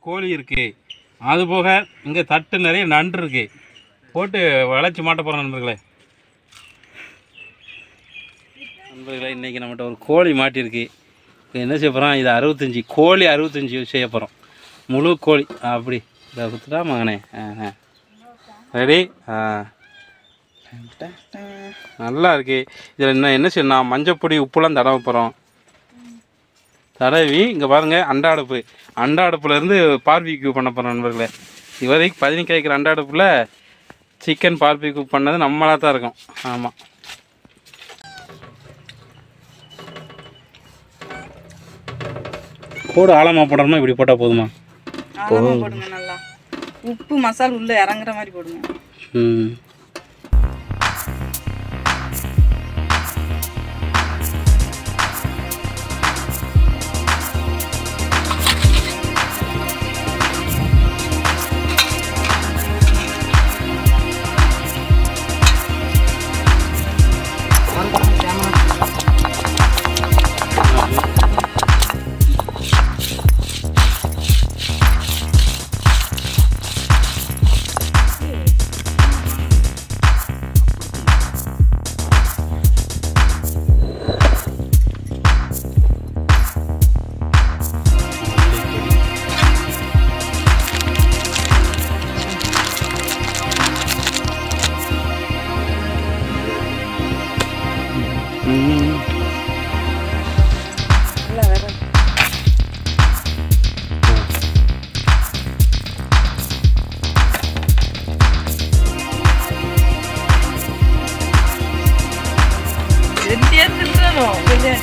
கோழி இருக்குது அது போக இங்கே தட்டு நிறைய நண்டு இருக்கு போட்டு வளைச்சி மாட்ட போகிறோம் நண்பர்களே நண்பர்களே இன்றைக்கி நம்மகிட்ட ஒரு கோழி மாட்டியிருக்கு இப்போ என்ன செய்ய போகிறோம் இது அறுபத்தஞ்சி கோழி அறுபத்தஞ்சி செய்ய போகிறோம் முழு கோழி அப்படி இதை குத்துட்டா மகனே ஆ ஆ ரெடி ஆ நல்லா இருக்கு இதில் என்ன என்ன செய்யணும் மஞ்சப்பொடி உப்புலாம் தடவை போகிறோம் தடவி இங்கே பாருங்கள் அண்டா அடுப்பு அண்டா அடுப்புலேருந்து பார்பிக்யூ பண்ண போகிறோம் நண்பர்களே இதுவரைக்கும் பதினஞ்சு வைக்கிற அண்டா அடுப்பில் சிக்கன் பார்பிக்யூ பண்ணது நம்மளாக தான் இருக்கும் ஆமாம் கோடு ஆழமாக போடணுமா இப்படி போட்டால் போதுமா ஆழமா போடுங்க நல்லா உப்பு மசால் உள்ள இறங்குற மாதிரி போடுங்க ம் ம் நல்லா வேற ரெண்டே தின்றணும் கொஞ்சம்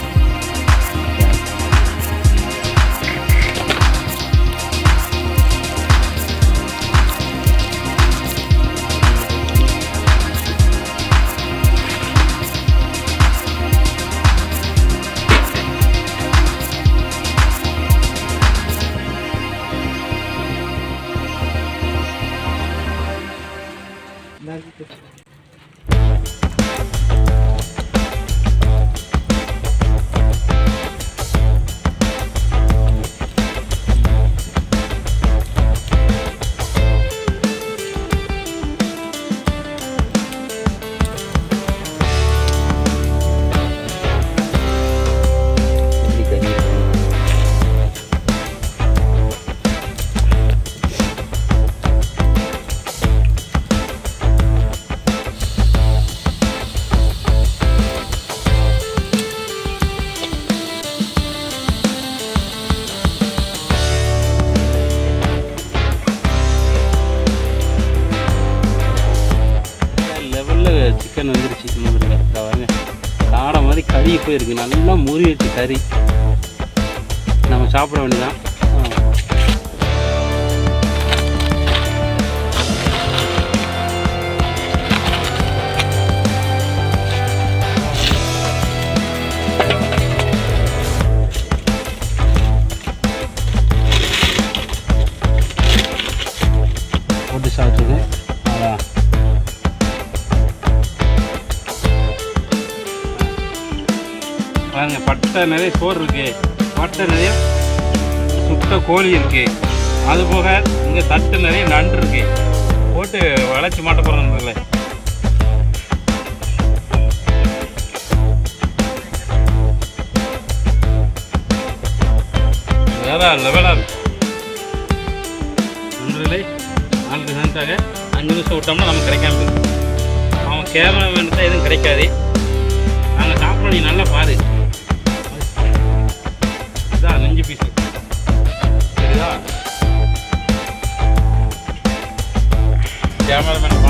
லெவலில் சிக்கன் வந்துருச்சு நண்பர்களே இதோ பாருங்க காடை மாதிரி கறி போயிருக்கு நல்லா முறியிட்டு கறி நம்ம சாப்பிட வேண்டியதான் போட்டு சாப்பிட்டுங்க அதான் பாருங்க பட்டை நிறைய சோறு இருக்கு பட்டை நிறைய சுட்ட கோழி இருக்கு அது போக இங்கே தட்டு நிறைய நண்டு இருக்கு போட்டு வளைச்சி மாட்ட போகிறோம் நண்பர்களே வேற லெவலாக இருக்கு நண்பர்களே நாளுக்கு சேர்ந்தாங்க அஞ்சு நிமிஷம் விட்டோம்னா நமக்கு கிடைக்காம போயிடும் அவன் கேமரா வேணுட்டா எதுவும் கிடைக்காது நாங்கள் சாப்பிட நீ நல்லா பாரு இதான் நெஞ்சு பீஸு சரிதா கேமராமேன்